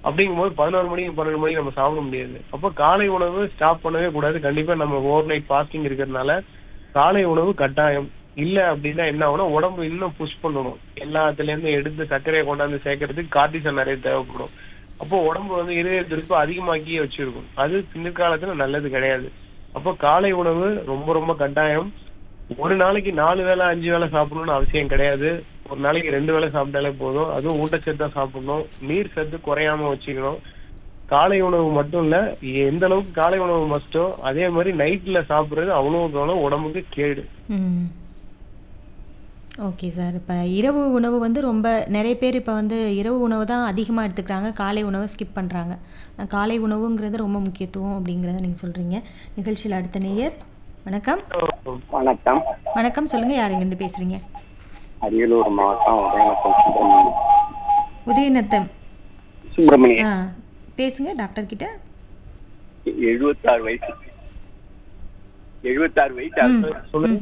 அப்படிங்கும்போது பதினோரு மணிக்கு பன்னெண்டு மணிக்கு நம்ம சாப்பிட முடியாது அப்போ காலை உணவு ஸ்டாப் பண்ணவே கூடாது கண்டிப்பா நம்ம ஓவர் நைட் ஃபாஸ்டிங் இருக்கிறதுனால காலை உணவு கட்டாயம் இல்ல அப்படின்னா என்ன ஆகும்னா உடம்பு இன்னும் புஷ் பண்ணணும் எல்லாத்துல இருந்து எடுத்து சர்க்கரையை கொண்டாந்து சேர்க்கறதுக்கு கார்டிசன் நிறைய தேவைப்படும் அப்போ உடம்பு வந்து இருதய துடிப்பு அதிகமாக்கியே வச்சிருக்கும் அது பின்னிற்காலத்துல நல்லது கிடையாது அப்போ காலை உணவு ரொம்ப ரொம்ப கட்டாயம் ஒரு நாளைக்கு நாலு வேளை அஞ்சு வேளை சாப்பிடணும்னு அவசியம் கிடையாது ஒரு நாளைக்கு ரெண்டு வேளை சாப்பிட்டாலே போதும் அதுவும் ஊட்டச்சத்தா சாப்பிடணும் நீர் சத்து குறையாம வச்சுக்கணும் காலை உணவு மட்டும் இல்ல எந்த அளவுக்கு காலை உணவு மஸ்டோ அதே மாதிரி நைட்ல சாப்பிடுறது அவ்வளவுக்கு அவ்வளவு உடம்புக்கு கேடு ம் ஓகே சார் இப்போ இரவு உணவு வந்து ரொம்ப நிறைய பேர் இப்போ வந்து இரவு உணவு தான் அதிகமாக எடுத்துக்கிறாங்க காலை உணவை ஸ்கிப் பண்ணுறாங்க காலை உணவுங்கிறது ரொம்ப முக்கியத்துவம் அப்படிங்கிறத நீங்கள் சொல்கிறீங்க நிகழ்ச்சியில் அடுத்த நேயர் வணக்கம் வணக்கம் வணக்கம் சொல்லுங்கள் யார் இங்கேருந்து பேசுகிறீங்க அரியலூர் மாவட்டம் உதயநத்தம் சுப்பிரமணியம் உதயநத்தம் ஆ சுப்பிரமணியம் பேசுங்க டாக்டர் கிட்ட எழுபத்தாறு வயசு எழுபத்தாறு வயசு ஆகுது. சொல்லுங்க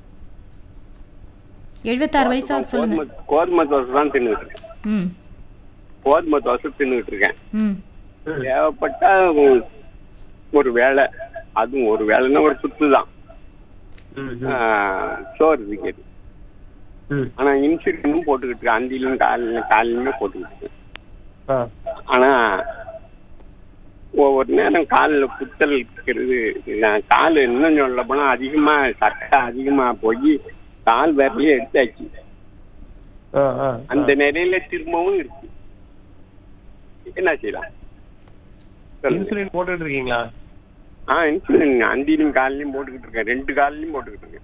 எழுபத்தாறு வயசாக சொல்லுங்க கோதுமை கோதுமை தோசை தான் தின்னுட்டு இருக்கேன் ம் கோதுமை தோசை தின்னுட்டு இருக்கேன் ம் தேவைப்பட்டா ஒரு- ஒரு வேலை அதுவும் ஒரு வேலைன்னா ஒரு சுத்து தான் ம், ம், சோறு இருக்குது ம். ஆனா இன்சுலினும் போட்டுக்கிட்டு இருக்கேன் அந்திலும் காலையிலும் காலையிலுமே போட்டுக்கிட்டு இருக்கேன் ஆ, ஆனா ஒவ்வொரு நேரம் காலில் குத்தல் இருக்கிறது நான் கால் இன்னும் சொல்ல போனா அதிகமா சட்டை அதிகமா போய் கால் விரலையே எடுத்தாச்சு ஆ, ஆ, அந்த நிலையில திரும்பவும் இருக்கு என்ன செய்யலாம் சொல்லுங்க. இன்சுலின் போட்டுட்டு இருக்கீங்களா ஆ இன்சுலின் அந்திலும் காலையும் போட்டுக்கிட்டு இருக்கேன் ரெண்டு காலையும் போட்டுக்கிட்டு இருக்கேன்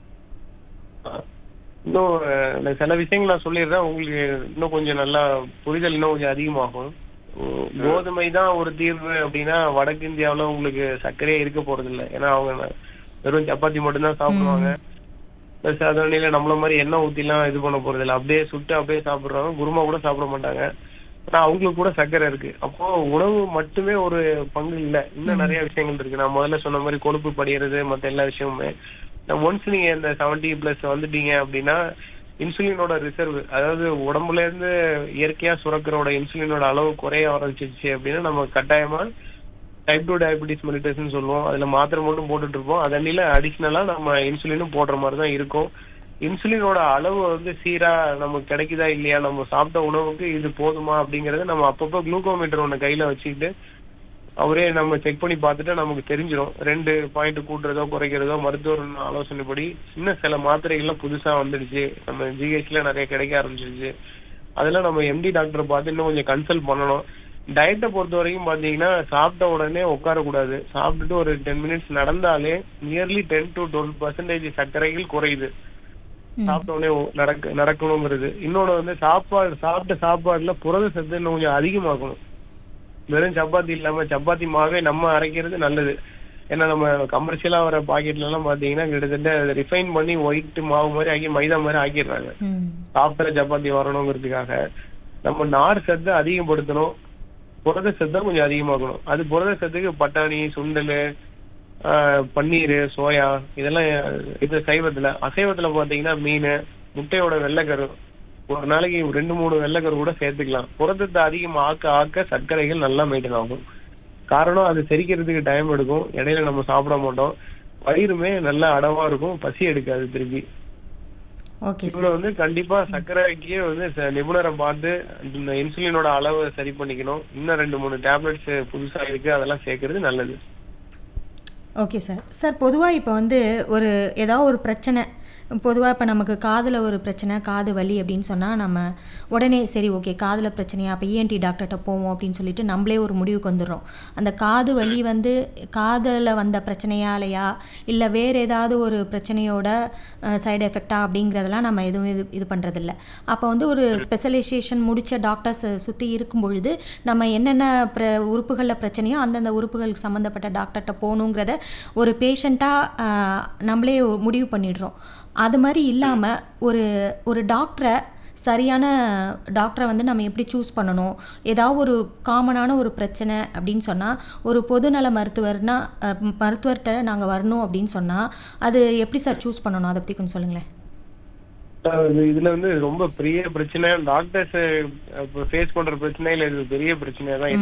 ஆ. இன்னும் அஹ், நான் சில விஷயங்கள் நான் சொல்லிடுறேன் உங்களுக்கு இன்னும் கொஞ்சம் நல்லா புரிதல் இன்னும் கொஞ்சம் அதிகமாகும் உ- கோதுமை தான் ஒரு தீர்வு அப்படின்னா வடக்கு இந்தியாவுல உங்களுக்கு சர்க்கரையே இருக்க போறது இல்ல ஏன்னா அவங்க ந- வெறும் சப்பாத்தி மட்டும்தான் சாப்பிடுவாங்க பிளஸ் அதனில நம்மள மாதிரி எண்ணெய் ஊத்திலாம் இது பண்ண போறது இல்ல அப்படியே சுட்டு அப்படியே சாப்பிடுறாங்க குருமா கூட சாப்பிட மாட்டாங்க ஆனா அவங்களுக்கு கூட சர்க்கரை இருக்கு அப்போ உணவு மட்டுமே ஒரு பங்கு இல்ல இன்னும் நிறைய விஷயங்கள் இருக்கு நான் முதல்ல சொன்ன மாதிரி கொழுப்பு படிகிறது மத்த எல்லா விஷயமுமே ஒன்ஸ் நீங்க இந்த செவன்டி பிளஸ் வந்துட்டீங்க அப்படின்னா இன்சுலினோட ரிசர்வ் அதாவது உடம்புல இருந்து இயற்கையா சுரக்கிறோட இன்சுலினோட அளவு குறைய ஆரம்பிச்சிருச்சு அப்படின்னா நம்ம கட்டாயமா டைப் டூ டயபிட்டிஸ் மெலிட்டஸ்னு சொல்லுவோம் அதுல மாத்திரை மட்டும் போட்டுட்டு இருப்போம் அதனில அடிஷ்னலா நம்ம இன்சுலினும் போடுற மாதிரி தான் இருக்கும் இன்சுலினோட அளவு வந்து சீரா நமக்கு கிடைக்குதா இல்லையா நம்ம சாப்பிட்ட உணவுக்கு இது போதுமா அப்படிங்கறத நம்ம அப்பப்போ குளுக்கோமீட்டர் ஒண்ணு கையில வச்சுக்கிட்டு அவரே நம்ம செக் பண்ணி பார்த்துட்டு நமக்கு தெரிஞ்சிடும் ரெண்டு பாயிண்ட் கூட்டுறதோ குறைக்கிறதோ மருத்துவர் ஆலோசனைப்படி இன்னும் சில மாத்திரைகள்லாம் புதுசா வந்துடுச்சு நம்ம ஜிஹெச்ல நிறைய கிடைக்க ஆரம்பிச்சிருச்சு அதெல்லாம் நம்ம எம்டி டாக்டர் பார்த்து இன்னும் கொஞ்சம் கன்சல்ட் பண்ணணும் டயட்டை பொறுத்த வரைக்கும் பாத்தீங்கன்னா சாப்பிட்ட உடனே உட்காரக்கூடாது சாப்பிட்டுட்டு ஒரு டென் மினிட்ஸ் நடந்தாலே nearly ten to twelve percentage சர்க்கரைகள் குறையுது சாப்பிட்ட உடனே ஒ- நடக்க நடக்கணுங்கிறது இன்னொன்னு வந்து சாப்பாடு சாப்பிட்ட சாப்பாடுல புரத சத்து இன்னும் கொஞ்சம் அதிகமாக்கணும் வெறும் சப்பாத்தி இல்லாம சப்பாத்தி மாவே நம்ம அரைக்கிறது நல்லது ஏன்னா நம்ம கமர்ஷியலா வர பாக்கெட்ல எல்லாம் பாத்தீங்கன்னா கிட்டத்தட்ட ரிஃபைன் பண்ணி ஒயிட் மாவு மாதிரி ஆக்கி மைதா மாதிரி ஆக்கிடுறாங்க ம் சாப்பிட்ட சப்பாத்தி வரணுங்கிறதுக்காக நம்ம நார் சத்தை அதிகப்படுத்தணும் புரத சத்தை கொஞ்சம் அதிகமாக்கணும் அது புரத சத்துக்கு பட்டாணி சுண்டல் ஆஹ், பன்னீர் சோயா இதெல்லாம் இது சைவத்துல அசைவத்துல பாத்தீங்கன்னா மீன் முட்டையோட வெள்ளைக்கரு ஒரு நாளைக்கு ரெண்டு மூணு வெள்ளைக்கரு கூட சேர்த்துக்கலாம் புரதத்தை அதிகமா ஆக்க ஆக்க சர்க்கரைகள் நல்லா மெயின்டைன் ஆகும் காரணம் அது செரிக்கிறதுக்கு டைம் எடுக்கும் இடையில நம்ம சாப்பிட மாட்டோம் வயிறுமே நல்லா அடவா இருக்கும் பசி எடுக்காது திருப்பி ஓகே சார் இவங்க வந்து கண்டிப்பா சர்க்கரைக்கு வந்து ச- நிபுணரை பார்த்து இந்த இன்சுலினோட அளவை சரி பண்ணிக்கணும் இன்னும் ரெண்டு மூணு டேப்லெட்ஸ் புதுசா இருக்கு அதெல்லாம் சேர்க்கறது நல்லது ஓகே சார் சார் பொதுவாக இப்போ வந்து ஒரு ஏதாவது ஒரு பிரச்சனை பொதுவாக இப்போ நமக்கு காதில் ஒரு பிரச்சனை காது வலி அப்படின்னு சொன்னால் நம்ம உடனே சரி ஓகே காதில் பிரச்சனையா அப்போ இஎன்டி டாக்டர்கிட்ட போவோம் அப்படின்னு சொல்லிட்டு நம்மளே ஒரு முடிவுக்கு வந்துடுறோம் அந்த காது வலி வந்து காதில் வந்த பிரச்சனையாலையா இல்லை வேறு ஏதாவது ஒரு பிரச்சனையோட சைடு எஃபெக்டா அப்படிங்கிறதெல்லாம் நம்ம எதுவும் இது இது பண்ணுறதில்ல அப்போ வந்து ஒரு ஸ்பெஷலைசேஷன் முடித்த டாக்டர்ஸ் சுற்றி இருக்கும் பொழுது நம்ம என்னென்ன பிர உறுப்புகளில் பிரச்சனையோ அந்தந்த உறுப்புகளுக்கு சம்மந்தப்பட்ட டாக்டர்கிட்ட போகணுங்கிறத ஒரு பேஷண்ட்டாக நம்மளே ஒரு முடிவு பண்ணிடுறோம் அது மாதிரி இல்லாமல் ஒரு ஒரு டாக்டரை சரியான டாக்டரை வந்து நம்ம எப்படி சூஸ் பண்ணணும் ஏதாவது ஒரு காமனான ஒரு பிரச்சனை அப்படின்னு சொன்னால் ஒரு பொதுநல மருத்துவர்னா அஹ், மருத்துவர்கிட்ட நாங்கள் வரணும் அப்படின்னு சொன்னால் அது எப்படி சார் சூஸ் பண்ணணும் அதை பற்றி கொஞ்சம் சொல்லுங்களேன் அதாவது இதுல வந்து ரொம்ப பெரிய பிரச்சனை டாக்டர்ஸ் ஃபேஸ் பண்ற பிரச்சனையில இது பெரிய பிரச்சனையா தான்